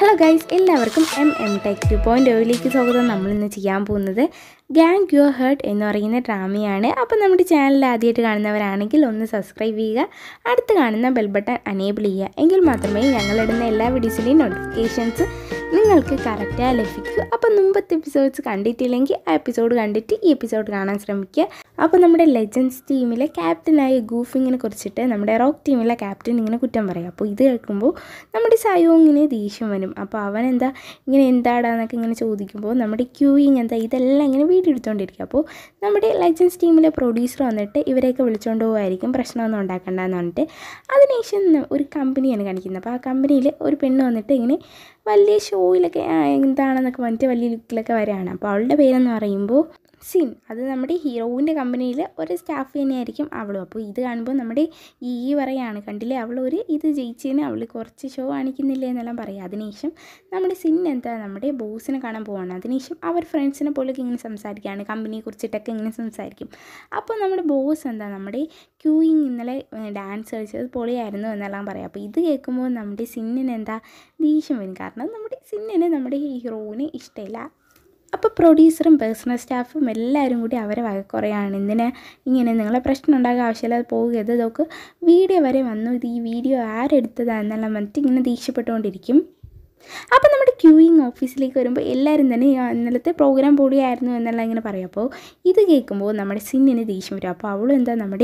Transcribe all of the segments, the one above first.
hello guys എല്ലാവർക്കും M M tech two point ഓയിലേക്ക് സ്വാഗതം നമ്മളിന്ന് ചെയ്യാൻ പോകുന്നത് ഗാങ് യുവർ ഹേർട്ട് എന്ന് പറയുന്ന ഡ്രാമയാണ് അപ്പോൾ നമ്മുടെ ചാനൽ ആദ്യമായിട്ട് കാണുന്നവരാണെങ്കിൽ ഒന്ന് സബ്സ്ക്രൈബ് ചെയ്യുക അടുത്ത് കാണുന്ന ബെൽ ബട്ടൺ അനേബിൾ ചെയ്യുക എങ്കിൽ മാത്രമേ ഞങ്ങളിടുന്ന എല്ലാ വീഡിയോസിൻ്റെയും നോട്ടിഫിക്കേഷൻസ് നിങ്ങൾക്ക് കറക്റ്റായി ലഭിക്കൂ അപ്പോൾ മുമ്പത്തെ എപ്പിസോഡ്സ് കണ്ടിട്ടില്ലെങ്കിൽ ആ എപ്പിസോഡ് കണ്ടിട്ട് ഈ എപ്പിസോഡ് കാണാൻ ശ്രമിക്കുക അപ്പോൾ നമ്മുടെ ലെജൻസ് ടീമിലെ ക്യാപ്റ്റനായ ഗൂഫിങ്ങിനെ കുറിച്ചിട്ട് നമ്മുടെ റോക്ക് ടീമിലെ ക്യാപ്റ്റൻ ഇങ്ങനെ കുറ്റം പറയും അപ്പോൾ ഇത് കേൾക്കുമ്പോൾ നമ്മുടെ സയോങ്ങിന് ദേഷ്യം വരും അപ്പോൾ അവൻ എന്താ ഇങ്ങനെ എന്താടാന്നൊക്കെ ഇങ്ങനെ ചോദിക്കുമ്പോൾ നമ്മുടെ ക്യൂയിങ് എന്താ ഇതെല്ലാം ഇങ്ങനെ വീഡിയോ എടുത്തുകൊണ്ടിരിക്കും അപ്പോൾ നമ്മുടെ ലെജൻസ് ടീമിലെ പ്രൊഡ്യൂസർ വന്നിട്ട് ഇവരെയൊക്കെ വിളിച്ചുകൊണ്ട് പോകുമായിരിക്കും പ്രശ്നമൊന്നും ഉണ്ടാക്കണ്ടെന്ന് പറഞ്ഞിട്ട് അതിനുശേഷം ഒരു കമ്പനിയാണ് കാണിക്കുന്നത് അപ്പോൾ ആ കമ്പനിയിൽ ഒരു പെണ്ണ് വന്നിട്ട് ഇങ്ങനെ വലിയ ഷോയിലൊക്കെ ആ, എന്താണെന്നൊക്കെ പറഞ്ഞിട്ട് വലിയ ലുക്കിലൊക്കെ വരികയാണ് അപ്പോൾ അവളുടെ പേരെന്ന് പറയുമ്പോൾ സിൻ അത് നമ്മുടെ ഹീറോയിൻ്റെ കമ്പനിയിൽ ഒരു സ്റ്റാഫ് തന്നെയായിരിക്കും അവളും അപ്പോൾ ഇത് കാണുമ്പോൾ നമ്മുടെ ഈ പറയാണ് കണ്ടില്ലേ അവൾ ഒരു ഇത് ജയിച്ചതിന് അവൾ കുറച്ച് ഷോ കാണിക്കുന്നില്ല എന്നെല്ലാം പറയും അതിനുശേഷം നമ്മുടെ സിൻ എന്താ നമ്മുടെ ബോസിനെ കാണാൻ പോവാണ് അതിനുശേഷം അവർ ഫ്രണ്ട്സിനെ പോലൊക്കെ ഇങ്ങനെ സംസാരിക്കുകയാണ് കമ്പനിയെ കുറിച്ചിട്ടൊക്കെ ഇങ്ങനെ സംസാരിക്കും അപ്പോൾ നമ്മുടെ ബോസ് എന്താ നമ്മുടെ ക്യൂയിങ് ഇന്നലെ ഡാൻസ് കളിച്ചത് പൊളിയായിരുന്നു എന്നെല്ലാം പറയാം അപ്പോൾ ഇത് കേൾക്കുമ്പോൾ നമ്മുടെ സിന്നിന് എന്താ ദേഷ്യം വരും കാരണം നമ്മുടെ സിന്നിന് നമ്മുടെ ഹീറോയിന് ഇഷ്ടമില്ല അപ്പോൾ പ്രൊഡ്യൂസറും പേഴ്സണൽ സ്റ്റാഫും എല്ലാവരും കൂടി അവരെ വഴക്കുറയാണ് എന്തിനാ ഇങ്ങനെ നിങ്ങളെ പ്രശ്നം ഉണ്ടാകാൻ ആവശ്യമില്ല അത് പോകരുത് ഇതൊക്കെ വീഡിയോ വരെ വന്നു ഇത് ഈ വീഡിയോ ആരെടുത്തതാണെന്നെല്ലാം വന്നിട്ട് ഇങ്ങനെ ദേഷ്യപ്പെട്ടുകൊണ്ടിരിക്കും അപ്പോൾ നമ്മുടെ ക്യൂയിങ് ഓഫീസിലേക്ക് വരുമ്പോൾ എല്ലാവരും തന്നെ "ആ, ഇന്നലത്തെ പ്രോഗ്രാം പൊളിയായിരുന്നു എന്നെല്ലാം ഇങ്ങനെ പറയും അപ്പോൾ ഇത് കേൾക്കുമ്പോൾ നമ്മുടെ സിന്നിന് ദേഷ്യം വരും അപ്പോൾ അവളും എന്താ നമ്മുടെ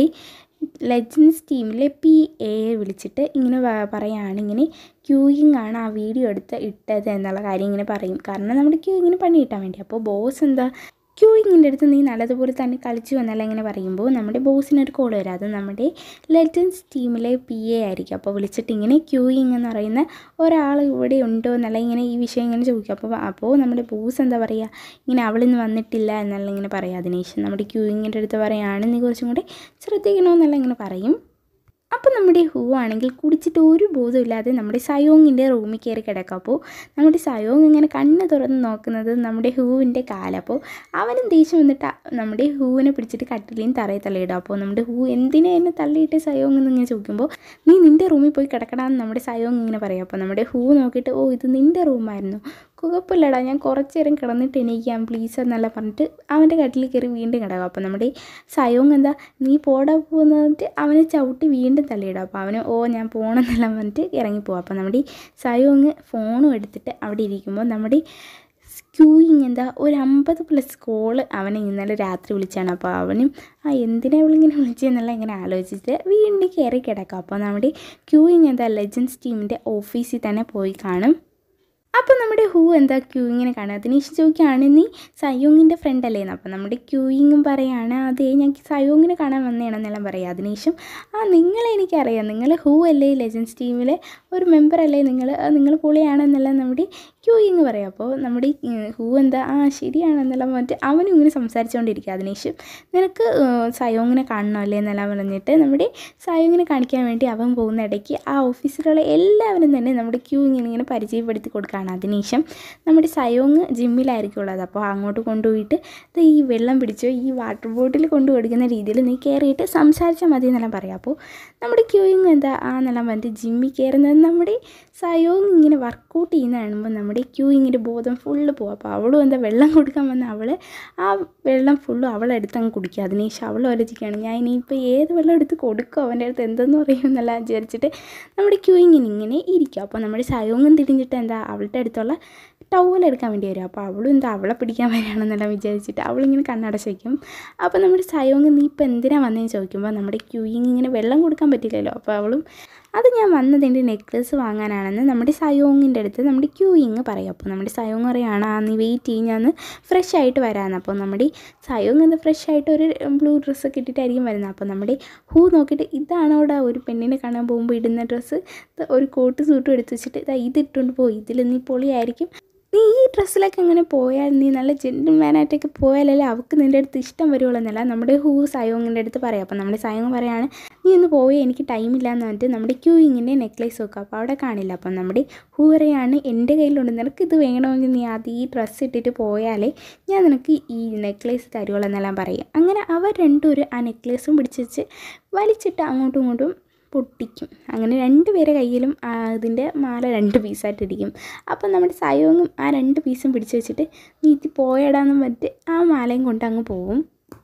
ലെജൻസ് ടീമിലെ പി എയെ വിളിച്ചിട്ട് ഇങ്ങനെ വ- പറയാണ് ഇങ്ങനെ ക്യൂയിങ് ആണ് ആ വീഡിയോ എടുത്ത് ഇട്ടത് എന്നുള്ള കാര്യം ഇങ്ങനെ പറയും കാരണം നമ്മുടെ ക്യൂയിങ്ങിന് പണി കിട്ടാൻ വേണ്ടി അപ്പോൾ ബോസ് എന്താ ക്യൂയിങ്ങിൻ്റെ അടുത്ത് നീ നല്ലതുപോലെ തന്നെ കളിച്ചു എന്നല്ല ഇങ്ങനെ പറയുമ്പോൾ നമ്മുടെ ബോസിനൊരു കോൾ വരും അത് നമ്മുടെ ലെജൻസ് ടീമിലെ പി എ ആയിരിക്കും അപ്പോൾ വിളിച്ചിട്ട് ഇങ്ങനെ ക്യൂയിങ് എന്ന് പറയുന്ന ഒരാൾ ഇവിടെ ഉണ്ടോ എന്നല്ല ഇങ്ങനെ ഈ വിഷയം ഇങ്ങനെ ചോദിക്കും അപ്പോൾ അപ്പോൾ നമ്മുടെ ബോസ് എന്താ പറയുക ഇങ്ങനെ അവളിന്ന് വന്നിട്ടില്ല എന്നല്ല ഇങ്ങനെ പറയും അതിനുശേഷം നമ്മുടെ ക്യൂയിങ്ങിൻ്റെ അടുത്ത് പറയുകയാണ് നീ കുറച്ചും കൂടി ശ്രദ്ധിക്കണമെന്നല്ല ഇങ്ങനെ പറയും അപ്പോൾ നമ്മുടെ ഹൂ ആണെങ്കിൽ കുടിച്ചിട്ട് ഒരു ബോധമില്ലാതെ നമ്മുടെ സയോങ്ങിൻ്റെ റൂമിൽ കയറി കിടക്കും അപ്പോൾ നമ്മുടെ സയോങ് ഇങ്ങനെ കണ്ണ് തുറന്ന് നോക്കുന്നത് നമ്മുടെ ഹൂവിൻ്റെ കാലം അപ്പോൾ അവനും ദേഷ്യം വന്നിട്ട് അ- നമ്മുടെ ഹൂവിനെ പിടിച്ചിട്ട് കട്ടിലേയും തറയിൽ തള്ളിയിടും അപ്പോൾ നമ്മുടെ ഹൂ എന്തിനാ എന്നെ തള്ളിയിട്ട് സയോങ് എന്ന് ഇങ്ങനെ ചോദിക്കുമ്പോൾ നീ നിൻ്റെ റൂമിൽ പോയി കിടക്കണമെന്ന് നമ്മുടെ സയോങ് ഇങ്ങനെ പറയും അപ്പോൾ നമ്മുടെ ഹൂ നോക്കിയിട്ട് ഓ ഇത് നിൻ്റെ റൂമായിരുന്നു കുഴപ്പമില്ലടാ ഞാൻ കുറച്ച് നേരം കിടന്നിട്ട് എണീക്കാം പ്ലീസ് എന്നല്ല പറഞ്ഞിട്ട് അവൻ്റെ കട്ടിൽ കയറി വീണ്ടും കിടക്കും അപ്പോൾ നമ്മുടെ സയോങ് എന്താ നീ പോടാ പോകുന്നിട്ട് അവനെ ചവിട്ടി വീണ്ടും തള്ളിയിടും അപ്പോൾ അവന് ഓ ഞാൻ പോകണമെന്നെല്ലാം പറഞ്ഞിട്ട് ഇറങ്ങിപ്പോവും അപ്പോൾ നമ്മുടെ ഈ സയോങ് ഫോണും എടുത്തിട്ട് അവിടെ ഇരിക്കുമ്പോൾ നമ്മുടെ ക്യൂയിങ് എന്താ ഒരു അമ്പത് പ്ലസ് കോള് അവനെ ഇന്നലെ രാത്രി വിളിച്ചാണ് അപ്പോൾ അവനും ആ എന്തിനാ ഇവളിങ്ങനെ വിളിച്ചതെന്നുള്ള ഇങ്ങനെ ആലോചിച്ചിട്ട് വീണ്ടും കയറി കിടക്കും അപ്പോൾ നമ്മുടെ ക്യൂയിങ് എന്താ ലെജൻസ് ടീമിൻ്റെ ഓഫീസിൽ തന്നെ പോയി കാണും അപ്പോൾ നമ്മുടെ ഹൂ എന്താ ക്യൂയിങ്ങിനെ കാണുക അതിനേശം ചോദിക്കുകയാണ് നീ സയോങ്ങിൻ്റെ ഫ്രണ്ട് അല്ലേന്ന് അപ്പോൾ നമ്മുടെ ക്യൂയിങ്ങും പറയാണ് അതെ ഞാൻ സയോങ്ങിനെ കാണാൻ വന്നതാണെന്നെല്ലാം പറയാം അതിനേശം ആ നിങ്ങളെ എനിക്കറിയാം നിങ്ങൾ ഹൂ അല്ലേ ലെജൻസ് ടീമിലെ ഒരു മെമ്പർ അല്ലേ നിങ്ങൾ നിങ്ങൾ പൊളിയാണെന്നെല്ലാം നമ്മുടെ ക്യൂയിങ് പറയാം അപ്പോൾ നമ്മുടെ ഈ, ഉം, ഹൂ എന്താ ആ ശരിയാണെന്നെല്ലാം പറഞ്ഞിട്ട് അവനും ഇങ്ങനെ സംസാരിച്ചുകൊണ്ടിരിക്കുക അതിനേശം നിനക്ക് ഏഹ്, സയോങ്ങിനെ കാണണോ അല്ലേ എന്നെല്ലാം പറഞ്ഞിട്ട് നമ്മുടെ സയോങ്ങിനെ കാണിക്കാൻ വേണ്ടി അവൻ പോകുന്ന ഇടയ്ക്ക് ആ ഓഫീസിലുള്ള എല്ലാവരും തന്നെ നമ്മുടെ ക്യൂ ഇങ്ങനെ ഇങ്ങനെ പരിചയപ്പെടുത്തി കൊടുക്കുകയാണ് അതിനുശേഷം നമ്മുടെ സയോങ് ജിമ്മിലായിരിക്കും ഉള്ളത് അപ്പോൾ അങ്ങോട്ട് കൊണ്ടുപോയിട്ട് ദേ ഈ വെള്ളം പിടിച്ചോ ഈ വാട്ടർ ബോട്ടിൽ കൊണ്ടു കൊടുക്കുന്ന രീതിയിൽ നീ കയറിയിട്ട് സംസാരിച്ചാൽ മതി എന്നെല്ലാം പറയാം അപ്പോൾ നമ്മുടെ ക്യൂയിങ് എന്താ ആ എന്നെല്ലാം പറഞ്ഞിട്ട് ജിമ്മിൽ കയറുന്നത് നമ്മുടെ സയോങ് ഇങ്ങനെ വർക്കൗട്ട് ചെയ്യുന്ന കാണുമ്പോൾ നമ്മുടെ ക്യൂയിങ്ങിൻ്റെ ബോധം ഫുള്ള് പോകും അപ്പോൾ അവളും എന്താ വെള്ളം കൊടുക്കാൻ വന്ന അവൾ ആ വെള്ളം ഫുള്ളും അവളെടുത്ത് അങ്ങ് കുടിക്കുക അതിനുശേഷം അവൾ ആലോചിക്കുകയാണ് ഞാൻ ഇനിയിപ്പോൾ ഏത് വെള്ളം എടുത്ത് കൊടുക്കും അവൻ്റെ അടുത്ത് എന്തെന്ന് പറയും എന്നല്ല വിചാരിച്ചിട്ട് നമ്മുടെ ക്യൂയിങ്ങിന് ഇങ്ങനെ ഇരിക്കും അപ്പോൾ നമ്മുടെ സയോങ്ങും തിരിഞ്ഞിട്ട് എന്താ അവളുടെ അടുത്തുള്ള ടവൽ എടുക്കാൻ വേണ്ടി വരും അപ്പോൾ അവളും എന്താ അവളെ പിടിക്കാൻ വരികയാണെന്നെല്ലാം വിചാരിച്ചിട്ട് അവളിങ്ങനെ കണ്ണടച്ച് വയ്ക്കും അപ്പോൾ നമ്മുടെ സയോങ് നീ ഇപ്പോൾ എന്തിനാ വന്നതെന്ന് ചോദിക്കുമ്പോൾ നമ്മുടെ ക്യൂയിങ് ഇങ്ങനെ വെള്ളം കൊടുക്കാൻ പറ്റില്ലല്ലോ അപ്പോൾ അവളും അത് ഞാൻ വന്നത് എൻ്റെ നെക്ലസ് വാങ്ങാനാണെന്ന് നമ്മുടെ സയോങ്ങിൻ്റെ അടുത്ത് നമ്മുടെ ക്യൂയിങ് പറയും അപ്പോൾ നമ്മുടെ സയോങ് പറയുകയാണ് ആ നീ വെയിറ്റ് ചെയ്യും ഞാൻ ഫ്രഷ് ആയിട്ട് വരാമെന്ന് അപ്പോൾ നമ്മുടെ സയോങ് എന്താ ഫ്രഷ് ആയിട്ട് ഒരു ബ്ലൂ ഡ്രസ്സൊക്കെ ഇട്ടിട്ടായിരിക്കും വരുന്നത് അപ്പോൾ നമ്മുടെ ഹൂ നോക്കിയിട്ട് ഇതാണോടാ ഒരു പെണ്ണിനെ കാണാൻ പോകുമ്പോൾ ഇടുന്ന ഡ്രസ്സ് ഒരു കോട്ട് സൂട്ടും എടുത്ത് വെച്ചിട്ട് ഇതാ ഇത് ഇട്ടുകൊണ്ട് പോയി ഇതിൽ നീ പൊളിയായിരിക്കും നീ ഈ ഡ്രസ്സിലൊക്കെ അങ്ങനെ പോയാൽ നീ നല്ല ജെൻറ്റിൽമാനായിട്ടൊക്കെ പോയാലല്ലേ അവൾക്ക് നിൻ്റെ അടുത്ത് ഇഷ്ടം വരുള്ളൂ എന്നല്ല നമ്മുടെ ഹൂ സയോങ്ങിൻ്റെ അടുത്ത് പറയാം അപ്പോൾ നമ്മുടെ സയോങ് പറയാണ് നീ ഒന്ന് പോയി എനിക്ക് ടൈമില്ല എന്ന് പറഞ്ഞിട്ട് നമ്മുടെ ക്യൂയിങ്ങിൻ്റെ നെക്ലേസ് വെക്കുക അപ്പോൾ അവിടെ കാണില്ല അപ്പം നമ്മുടെ ഹൂ പറയാണ് എൻ്റെ കയ്യിലുണ്ട് നിനക്ക് ഇത് വേണമെങ്കിൽ നീ ആദ്യം ഈ ഡ്രസ്സ് ഇട്ടിട്ട് പോയാലേ ഞാൻ നിനക്ക് ഈ നെക്ലേസ് തരുവുള്ളൂ എന്നെല്ലാം പറയും അങ്ങനെ അവർ രണ്ടുപേരും ആ നെക്ലേസും പിടിച്ച് വെച്ച് വലിച്ചിട്ട് അങ്ങോട്ടും ഇങ്ങോട്ടും പൊട്ടിക്കും അങ്ങനെ രണ്ട് പേരെ കയ്യിലും ആ, ഇതിൻ്റെ മാല രണ്ട് പീസായിട്ടിരിക്കും അപ്പം നമ്മുടെ സയോങ്ങും ആ രണ്ട് പീസും പിടിച്ച് വെച്ചിട്ട് നീ ഇത് പോയടാന്നും പറഞ്ഞിട്ട് ആ മാലയും കൊണ്ട് അങ്ങ് പോവും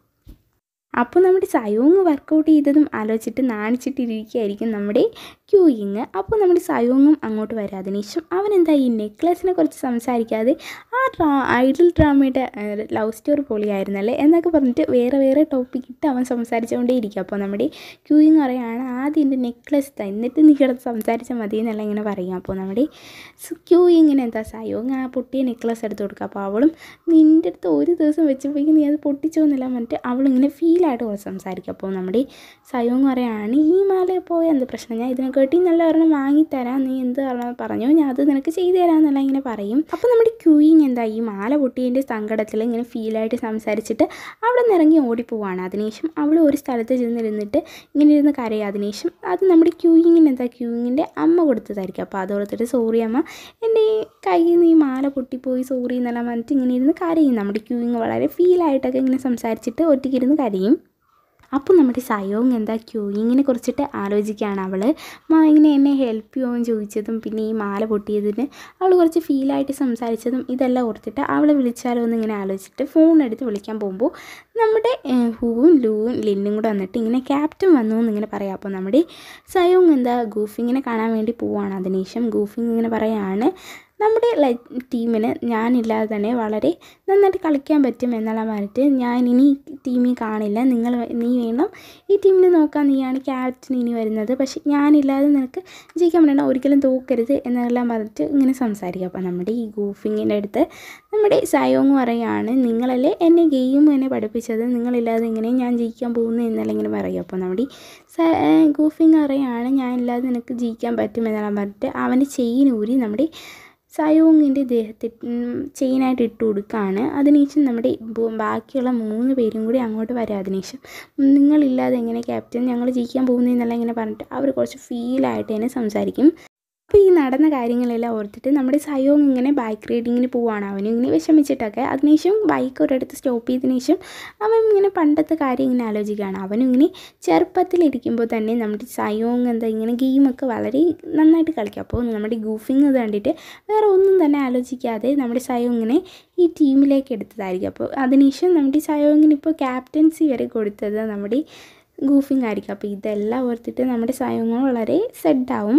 അപ്പോൾ നമ്മുടെ സയോങ് വർക്കൗട്ട് ചെയ്തതും ആലോചിച്ചിട്ട് നാണിച്ചിട്ടിരിക്കുകയായിരിക്കും നമ്മുടെ ക്യൂയിങ് അപ്പോൾ നമ്മുടെ സയോങ്ങും അങ്ങോട്ട് വരാം അതിനുശേഷം അവൻ എന്താ ഈ നെക്ലസിനെ കുറിച്ച് സംസാരിക്കാതെ ആ ഡ്രാ ഐഡൽ ഡ്രാമയുടെ ലവ് സ്റ്റോറി പൊളിയായിരുന്നല്ലേ എന്നൊക്കെ പറഞ്ഞിട്ട് വേറെ വേറെ ടോപ്പിക് ഇട്ട് അവൻ സംസാരിച്ചുകൊണ്ടേ ഇരിക്കും അപ്പോൾ നമ്മുടെ ക്യൂയിങ് പറയാണ് ആദ്യം എൻ്റെ നെക്ലസ് താ എന്നിട്ട് നീ കിടന്ന് സംസാരിച്ചാൽ മതി എന്നല്ല ഇങ്ങനെ പറയും അപ്പോൾ നമ്മുടെ ക്യൂയിങ്ങിന് എന്താ സയോങ് ആ പൊട്ടിയ നെക്ലസ് എടുത്ത് കൊടുക്കുക അപ്പോൾ അവളും നിൻ്റെ അടുത്ത് ഒരു ദിവസം വെച്ചപ്പോഴേക്കും നീ അത് പൊട്ടിച്ചോന്നില്ല എന്നിട്ട് അവളിങ്ങനെ ഫീലായിട്ട് കുറച്ച് സംസാരിക്കും അപ്പോൾ നമ്മുടെ സയോങ് പറയാണ് ഈ മാല പോയ എന്ത് പ്രശ്നം ഞാൻ ഇതിനെ കേട്ടി നല്ല ഒരെണ്ണം വാങ്ങിത്തരാം നീ എന്ത് പറഞ്ഞ പറഞ്ഞോ ഞാൻ അത് നിനക്ക് ചെയ്തു തരാമെന്നല്ല ഇങ്ങനെ പറയും അപ്പോൾ നമ്മുടെ ക്യൂയിങ് എന്താ ഈ മാല പൊട്ടിയതിൻ്റെ സങ്കടത്തിൽ ഇങ്ങനെ ഫീലായിട്ട് സംസാരിച്ചിട്ട് അവിടെ നിന്ന് ഇറങ്ങി ഓടിപ്പോവാണ് അതിനുശേഷം അവൾ ഒരു സ്ഥലത്ത് ചെന്നിരുന്നിട്ട് ഇങ്ങനെ ഇരുന്ന് കരയും അതിനുശേഷം അത് നമ്മുടെ ക്യൂയിങ്ങിന് എന്താ ക്യൂയിങ്ങിൻ്റെ അമ്മ കൊടുത്തതായിരിക്കും അപ്പോൾ അത് കൊടുത്തിട്ട് സോറി അമ്മ എൻ്റെ ഈ കയ്യിൽ നിന്ന് ഈ മാല പൊട്ടിപ്പോയി സോറി എന്നെല്ലാം പറഞ്ഞിട്ട് ഇങ്ങനെ ഇരുന്ന് കരയും നമ്മുടെ ക്യൂയിങ് വളരെ ഫീലായിട്ടൊക്കെ ഇങ്ങനെ സംസാരിച്ചിട്ട് ഒറ്റയ്ക്കിരുന്ന് കരയും അപ്പോൾ നമ്മുടെ സയോങ് എന്താ ക്യൂയിങ്ങിനെ കുറിച്ചിട്ട് ആലോചിക്കുകയാണ് അവൾ മാ ഇങ്ങനെ എന്നെ ഹെൽപ്പ് ചെയ്യുമെന്ന് ചോദിച്ചതും പിന്നെ ഈ മാല പൊട്ടിയതിന് അവൾ കുറച്ച് ഫീലായിട്ട് സംസാരിച്ചതും ഇതെല്ലാം ഓർത്തിട്ട് അവളെ വിളിച്ചാലോ എന്ന് ഇങ്ങനെ ആലോചിച്ചിട്ട് ഫോൺ എടുത്ത് വിളിക്കാൻ പോകുമ്പോൾ നമ്മുടെ ഏഹ്, ഹൂവും ലൂവും ലിന്നും കൂടെ വന്നിട്ട് ഇങ്ങനെ ക്യാപ്റ്റൻ വന്നു എന്നിങ്ങനെ പറയാം അപ്പോൾ നമ്മുടെ സയോങ് എന്താ ഗൂഫിങ്ങിനെ കാണാൻ വേണ്ടി പോവാണ് അതിനുശേഷം ഗൂഫിങ് ഇങ്ങനെ പറയാണ് നമ്മുടെ ലൈ- ടീമിന് ഞാനില്ലാതെ തന്നെ വളരെ നന്നായിട്ട് കളിക്കാൻ പറ്റും എന്നുള്ള പറഞ്ഞിട്ട് ഞാൻ ഇനി ടീമിൽ കാണില്ല നിങ്ങൾ നീ വേണം ഈ ടീമിനെ നോക്കാൻ നീയാണ് ക്യാപ്റ്റൻ ഇനി വരുന്നത് പക്ഷെ ഞാനില്ലാതെ നിനക്ക് ജയിക്കാൻ പറ്റണം ഒരിക്കലും തോക്കരുത് എന്നെല്ലാം പറഞ്ഞിട്ട് ഇങ്ങനെ സംസാരിക്കുക അപ്പോൾ നമ്മുടെ ഈ ഗൂഫിങ്ങിൻ്റെ അടുത്ത് നമ്മുടെ സയോങ് പറയാണ് നിങ്ങളല്ലേ എന്നെ ഗെയിം എന്നെ പഠിപ്പിച്ചത് നിങ്ങളില്ലാതെ എങ്ങനെ ഞാൻ ജയിക്കാൻ പോകുന്നു എന്നെല്ലാം ഇങ്ങനെ പറയും അപ്പോൾ നമ്മുടെ ഈ സ- ഏഹ് ഗൂഫിങ് പറയാണ് ഞാനില്ലാതെ നിനക്ക് ജയിക്കാൻ പറ്റും എന്നെല്ലാം പറഞ്ഞിട്ട് അവൻ്റെ ചെയിൻ ഊരി നമ്മുടെ സയോങ്ങിൻ്റെ ദേഹത്തിൽ ചെയിനായിട്ട് ഇട്ട് കൊടുക്കുകയാണ് അതിനുശേഷം നമ്മുടെ ബോ- ബാക്കിയുള്ള മൂന്ന് പേരും കൂടി അങ്ങോട്ട് വരാം അതിനുശേഷം നിങ്ങളില്ലാതെ എങ്ങനെ ക്യാപ്റ്റൻ ഞങ്ങൾ ജയിക്കാൻ പോകുന്നതെന്നെല്ലാം ഇങ്ങനെ പറഞ്ഞിട്ട് അവർ കുറച്ച് ഫീലായിട്ട് തന്നെ സംസാരിക്കും അപ്പോൾ ഈ നടന്ന കാര്യങ്ങളെല്ലാം ഓർത്തിട്ട് നമ്മുടെ സയോങ് ഇങ്ങനെ ബൈക്ക് റൈഡിങ്ങിന് പോവാണ് അവനും ഇങ്ങനെ വിഷമിച്ചിട്ടൊക്കെ അതിനുശേഷം ബൈക്ക് ഒരിടത്ത് സ്റ്റോപ്പ് ചെയ്തതിനു ശേഷം അവൻ ഇങ്ങനെ പണ്ടത്തെ കാര്യം ഇങ്ങനെ ആലോചിക്കുകയാണ് അവനും ഇങ്ങനെ ചെറുപ്പത്തിലിരിക്കുമ്പോൾ തന്നെ നമ്മുടെ സയോങ് എന്താ ഇങ്ങനെ ഗെയിമൊക്കെ വളരെ നന്നായിട്ട് കളിക്കും അപ്പോൾ നമ്മുടെ ഗൂഫിങ് ഇത് കണ്ടിട്ട് വേറെ ഒന്നും തന്നെ ആലോചിക്കാതെ നമ്മുടെ സയോങ്ങിനെ ഈ ടീമിലേക്ക് എടുത്തതായിരിക്കും അപ്പോൾ അതിനുശേഷം നമ്മുടെ സയോങ്ങിന് ഇപ്പോൾ ക്യാപ്റ്റൻസി വരെ കൊടുത്തത് നമ്മുടെ ഗൂഫിങ് ആയിരിക്കും അപ്പോൾ ഇതെല്ലാം ഓർത്തിട്ട് നമ്മുടെ സയോങ് വളരെ സെറ്റാവും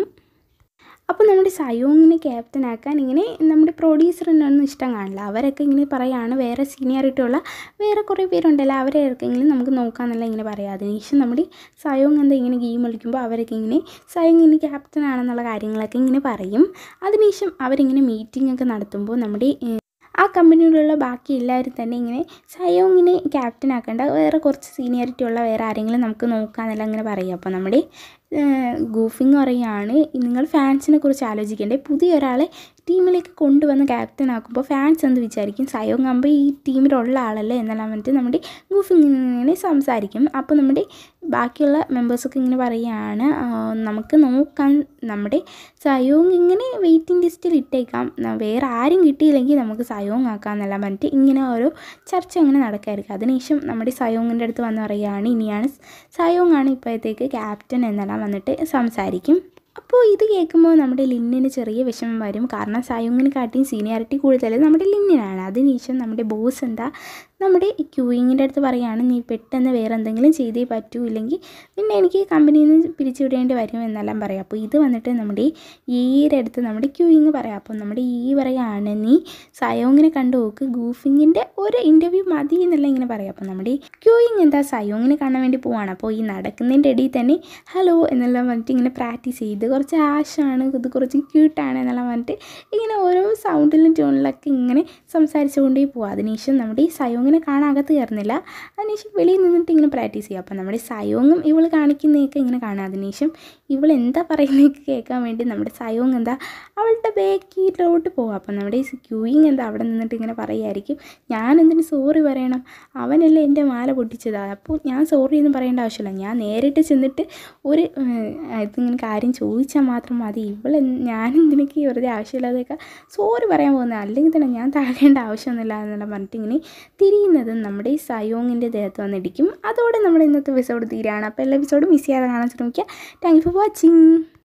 അപ്പോൾ നമ്മുടെ സയോങ്ങിനെ ക്യാപ്റ്റൻ ആക്കാൻ ഇങ്ങനെ നമ്മുടെ പ്രൊഡ്യൂസറിനൊന്നും ഇഷ്ടം കാണില്ല അവരൊക്കെ ഇങ്ങനെ പറയാണ് വേറെ സീനിയറിറ്റി ഉള്ള വേറെ കുറേ പേരുണ്ടല്ലോ അവരെ ആർക്കെങ്കിലും നമുക്ക് നോക്കാമെന്നല്ല ഇങ്ങനെ പറയാം അതിനുശേഷം നമ്മുടെ സയോങ് എന്താ ഇങ്ങനെ ഗെയിം കളിക്കുമ്പോൾ അവരൊക്കെ ഇങ്ങനെ സയോങ് ഇനി ക്യാപ്റ്റൻ ആണെന്നുള്ള കാര്യങ്ങളൊക്കെ ഇങ്ങനെ പറയും അതിനുശേഷം അവരിങ്ങനെ മീറ്റിംഗ് ഒക്കെ നടത്തുമ്പോൾ നമ്മുടെ ഏഹ്, ആ കമ്പനിയിലുള്ള ബാക്കി എല്ലാവരും തന്നെ ഇങ്ങനെ സയോങ്ങിനെ ക്യാപ്റ്റൻ ആക്കേണ്ട വേറെ കുറച്ച് സീനിയറിറ്റി ഉള്ള വേറെ ആരെങ്കിലും നമുക്ക് നോക്കാമെന്നെല്ലാം ഇങ്ങനെ പറയും അപ്പോൾ നമ്മുടെ ഗൂഫിങ് പറയുകയാണ് നിങ്ങൾ ഫാൻസിനെ കുറിച്ച് ആലോചിക്കേണ്ടേ പുതിയ ഒരാളെ ടീമിലേക്ക് കൊണ്ടുവന്ന് ക്യാപ്റ്റൻ ആക്കുമ്പോൾ ഫാൻസ് എന്ത് വിചാരിക്കും സയോങ് ആകുമ്പോൾ ഈ ടീമിലുള്ള ആളല്ലേ എന്നെല്ലാം പറഞ്ഞിട്ട് നമ്മുടെ ഗൂഫിങ് ഇങ്ങനെ സംസാരിക്കും അപ്പോൾ നമ്മുടെ ബാക്കിയുള്ള മെമ്പേഴ്സൊക്കെ ഇങ്ങനെ പറയുകയാണ് "ആ, നമുക്ക് നോക്കാൻ നമ്മുടെ സയോങ് ഇങ്ങനെ വെയിറ്റിംഗ് ലിസ്റ്റിൽ ഇട്ടേക്കാം ന- വേറെ ആരും കിട്ടിയില്ലെങ്കിൽ നമുക്ക് സയോങ് ആക്കാം എന്നെല്ലാം പറഞ്ഞിട്ട് ഇങ്ങനെ ഓരോ ചർച്ച അങ്ങനെ നടക്കായിരിക്കും അതിനുശേഷം നമ്മുടെ സയോങ്ങിൻ്റെ അടുത്ത് വന്ന് പറയുകയാണ് ഇനിയാണ് സയോങ് ആണ് ഇപ്പോഴത്തേക്ക് ക്യാപ്റ്റൻ എന്നെല്ലാം വന്നിട്ട് സംസാരിക്കും അപ്പോൾ ഇത് കേൾക്കുമ്പോൾ നമ്മുടെ ലിന്നിന് ചെറിയ വിഷമം വരും കാരണം സയോങ്ങിനെ കാട്ടിയും സീനിയോറിറ്റി കൂടുതൽ നമ്മുടെ ലിന്നിനാണ് അതിനുശേഷം നമ്മുടെ ബോസ് എന്താ നമ്മുടെ ക്യൂയിങ്ങിൻ്റെ അടുത്ത് പറയുകയാണ് നീ പെട്ടെന്ന് വേറെ എന്തെങ്കിലും ചെയ്തേ പറ്റൂ ഇല്ലെങ്കിൽ നിന്നെ എനിക്ക് കമ്പനിയിൽ നിന്ന് പിരിച്ചുവിടേണ്ടി വരും എന്നെല്ലാം പറയാം അപ്പോൾ ഇത് വന്നിട്ട് നമ്മുടെ ഈയുടെ അടുത്ത് നമ്മുടെ ക്യൂയിങ് പറയാം അപ്പോൾ നമ്മുടെ ഈ പറയുകയാണ് നീ സയോങ്ങിനെ കണ്ടു നോക്ക് ഗൂഫിങ്ങിൻ്റെ ഒരു ഇൻ്റർവ്യൂ മതി എന്നല്ല ഇങ്ങനെ പറയാം അപ്പോൾ നമ്മുടെ ക്യൂയിങ് എന്താ സയോങ്ങിനെ കാണാൻ വേണ്ടി പോവാണ് അപ്പോൾ ഈ നടക്കുന്നതിൻ്റെ ഇടയിൽ തന്നെ ഹലോ എന്നെല്ലാം പറഞ്ഞിട്ട് ഇങ്ങനെ പ്രാക്ടീസ് ചെയ്ത് കുറച്ച് ആഷാണ് ഇത് കുറച്ച് ക്യൂട്ടാണ് എന്നെല്ലാം പറഞ്ഞിട്ട് ഇങ്ങനെ ഓരോ സൗണ്ടിലും ട്യൂണിലൊക്കെ ഇങ്ങനെ സംസാരിച്ചുകൊണ്ടേ പോവാം അതിനുശേഷം നമ്മുടെ ഈ സയോങ്ങിനെ കാണാൻ അകത്ത് കയറുന്നില്ല അതിനുശേഷം വെളിയിൽ നിന്നിട്ട് ഇങ്ങനെ പ്രാക്ടീസ് ചെയ്യുക അപ്പോൾ നമ്മുടെ സയോങ്ങും ഇവൾ കാണിക്കുന്നതൊക്കെ ഇങ്ങനെ കാണാം അതിനുശേഷം ഇവൾ എന്താ പറയുന്നതൊക്കെ കേൾക്കാൻ വേണ്ടി നമ്മുടെ സയോങ് എന്താ അവളുടെ ബാക്കിലോട്ട് പോകും അപ്പം നമ്മുടെ ഈ ക്യൂയിങ് എന്താ അവിടെ നിന്നിട്ട് ഇങ്ങനെ പറയുമായിരിക്കും ഞാൻ എന്തിന് സോറി പറയണം അവനല്ലേ എൻ്റെ മാല പൊട്ടിച്ചതാണ് അപ്പോൾ ഞാൻ സോറി എന്ന് പറയേണ്ട ആവശ്യമില്ല ഞാൻ നേരിട്ട് ചെന്നിട്ട് ഒരു ഏഹ്, ഇതിങ്ങനെ കാര്യം ചോദിച്ചു ഇടിച്ചാൽ മാത്രം മതി ഇവൾ ഞാൻ എന്തിനൊക്കെ ഈ വെറുതെ ആവശ്യമില്ലാതെയൊക്കെ സോറി പറയാൻ പോകുന്നത് അല്ലെങ്കിൽ തന്നെ ഞാൻ താഴേണ്ട ആവശ്യമൊന്നുമില്ല എന്നെല്ലാം പറഞ്ഞിട്ട് ഇങ്ങനെ തിരിയുന്നതും നമ്മുടെ ഈ സയോങ്ങിൻ്റെ ദേഹത്ത് വന്നിടിക്കും അതോടെ നമ്മുടെ ഇന്നത്തെ എപ്പിസോഡ് തീരാണ് അപ്പോൾ എല്ലാ എപ്പിസോഡും മിസ് ചെയ്യാതെ കാണാൻ ശ്രമിക്കുക താങ്ക് ഫോർ വാച്ചിങ്